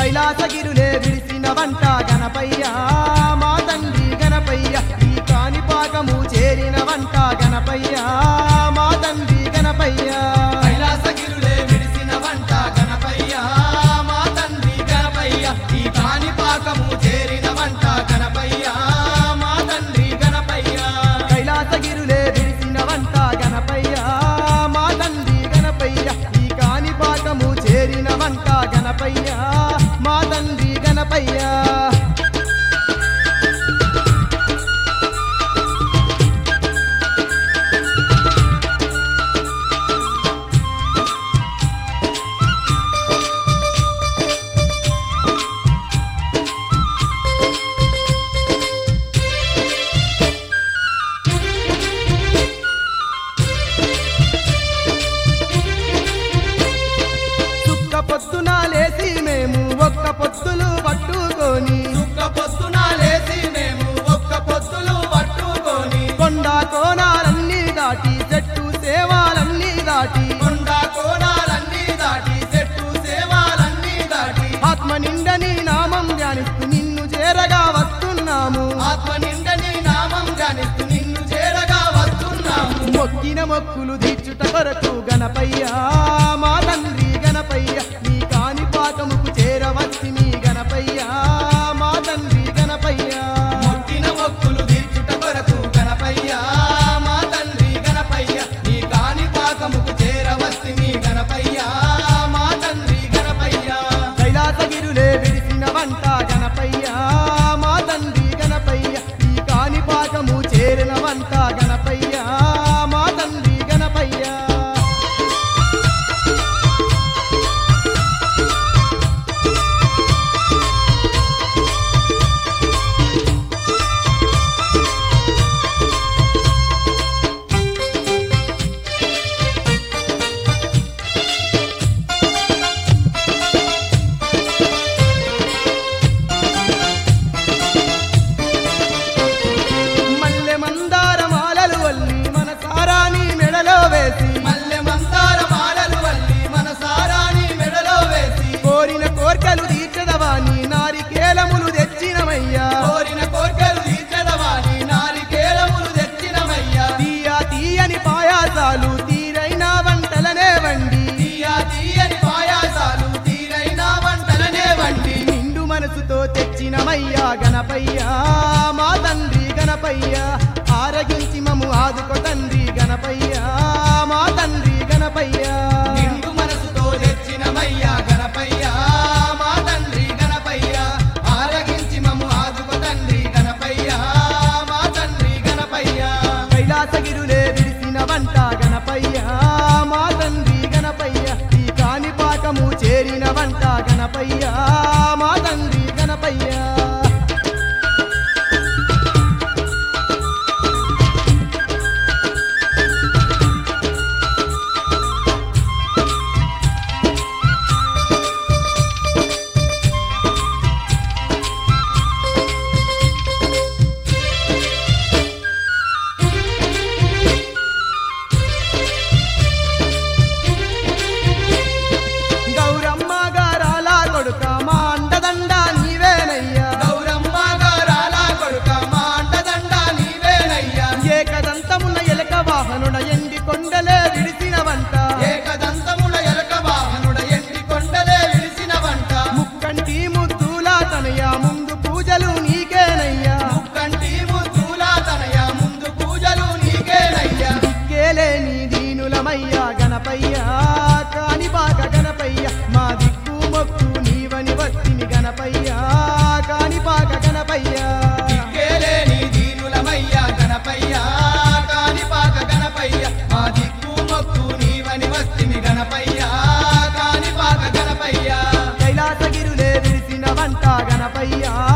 కైలాసగిరులే విడిసిన వంట గణపయ్య మా తండ్రి గణపయ్య ఈ కాణిపాకము చేరిన వంట గణపయ్య మా తండ్రి గణపయ్య కైలాసగిరులే విడిసిన వంట గణపయ్య మా తండ్రి గణపయ్య ఈ కాణిపాకము చేరిన వంట గణపయ్య మా తండ్రి గణపయ్య కైలాసగిరులే విడిసిన వంట గణపయ్య మా తండ్రి గణపయ్య ఈ కాణిపాకము చేరిన వంట గణపయ్య మా తండ్రి గణపయ్య సుక్క పొద్దున లేసి మేము ఒక్క పొత్తులు పట్టుకొని ఒక్క పొద్దున లేసి మేము ఒక్క పొద్దులు పట్టుకొని కొండ కోణాలన్నీ దాటి చెట్టు సేవాలన్నీ దాటి కొండ కోణాలన్నీ దాటి చెట్టు సేవాలన్నీ దాటి ఆత్మ నిండని నామం ధ్యానిస్తూ నిన్ను చేరగా వస్తున్నాము ఆత్మ నిండని నామం ధ్యానిస్తూ నిన్ను చేరగా వస్తున్నాము మొక్కిన మొక్కులు తీర్చుట కొరకు గణపయ్య మా తండ్రి గణపయ్య నీ కాని పాకముకు చేరవచ్చి నీ గణపయ్య మా తండ్రి గణపయ్య మొక్కిన మొక్కులు తీర్చుట కొరకు గణపయ్య మా తండ్రి గణపయ్య నీ కాని పాకముకు చేరవస్తి మీ గణపయ్య మా తండ్రి గణపయ్య కైలాసగిరులే విడిసిన వంట గణపయ్య మా తండ్రి గణపయ్య ఈ కాని పాకము చేరిన వంట గణపయ్య మా తండ్రి గణపయ్య మల్లె మందార మాలలు వల్లి మన సారాని మెడలో వేసి మల్లె మందార మాలలు వల్లి మన సారాని మెడలో వేసి కోరిన కోర్కెలు తీర్చదవాని నారికేలములు తెచ్చినమయ్యా కోరిన కోర్కెలు తీర్చదవాని నారికేలములు తెచ్చినమయ్యా తీయ తీయని పాయాసాలు తీరైన వంటలనే వండి తీయా తీయని పాయాసాలు తీరైన వంటలనే వండి నిండు మనసుతో తెచ్చినమయ్యా గణపయ్య మా తండ్రి గణపయ్య ఆరగించి మము ఆదుకో తండ్రి గణపయ్య మా తండ్రి గణపయ్య నిండు మనసుతో తెచ్చినమయ్యా గణపయ్య మా తండ్రి గణపయ్య ఆరగించి మమ్ము ఆదుకో తండ్రి గణపయ్య మా తండ్రి గణపయ్య కైలాసగిరులే విడిసిన వంట గణపయ్య మా తండ్రి గణపయ్య ఈ కాని పాకము చేరిన వంట గణపయ్య మా తండ్రి గణపయ్య గౌరమ్మ గారాల కొడుక మా అండదండ నీవేనయ్యా గౌరమ్మ గారాల కొడుక మా అండదండ నీవేనయ్యా ఏకదంతమున్న ఎలక వాహనుడ ఎండి కొండలే విడిసిన వంట ఏకదంతముల ఎలక వాహనుడ ఎండి కొండలే విలిసిన వంట ముక్కంటి ముద్దులా తనయ ముందు పూజలు నీకేనయ్యా ముక్కంటి ముద్దులా తనయ ముందు పూజలు నీకేనయ్యా దిక్కేలేని దీనులమయ్యా గణపయ్యా కాని బాక గణపయ్య మా దిక్కు మొక్కు నీవని వత్తిని గణపయ్యా కాని బాక గణపయ్యా దిక్కేలేని దీనులమయ్యా గణపయ్య కాణిపాక గణపయ్య మా దిక్కు మొక్కు నీవని వస్తిని గణపయ్య కాణిపాక గణపయ్య కైలాసగిరులే విడిసిన వంట గణపయ్యా